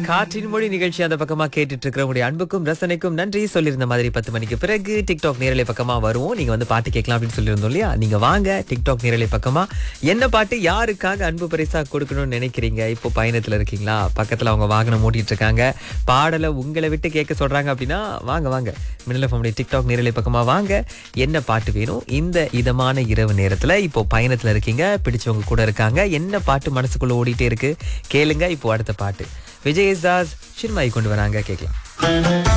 காற்றின் மொழி நிகழ்ச்சி அந்த பக்கமா கேட்டுட்டு இருக்கிற உங்களுடைய அன்புக்கும் ரசனைக்கும் நன்றி சொல்லியிருந்த மாதிரி பத்து மணிக்கு பிறகு டிக்டாக் நேரலை பக்கமா வருவோம் நீங்க வந்து பாட்டு கேட்கலாம் அப்படின்னு சொல்லியிருந்தோம் இல்லையா நீங்க வாங்க டிக்டாக் நேரலை பக்கமா என்ன பாட்டு யாருக்காக அன்பு பரிசா கொடுக்கணும்னு நினைக்கிறீங்க இப்போ பயணத்துல இருக்கீங்களா பக்கத்துல அவங்க வாகனம் ஓட்டிட்டு இருக்காங்க பாடலை உங்களை விட்டு கேட்க சொல்றாங்க அப்படின்னா வாங்க வாங்க மின்னல் ஃபேமிலி டிக்டாக் நேரலை பக்கமா வாங்க என்ன பாட்டு வேணும் இந்த இதமான இரவு நேரத்துல இப்போ பயணத்துல இருக்கீங்க பிடிச்சவங்க கூட இருக்காங்க என்ன பாட்டு மனசுக்குள்ள ஓடிட்டே இருக்கு கேளுங்க இப்போ அடுத்த பாட்டு விஜயதாஸ் சின்மாய் கொண்டு வராங்க கேட்கலாம்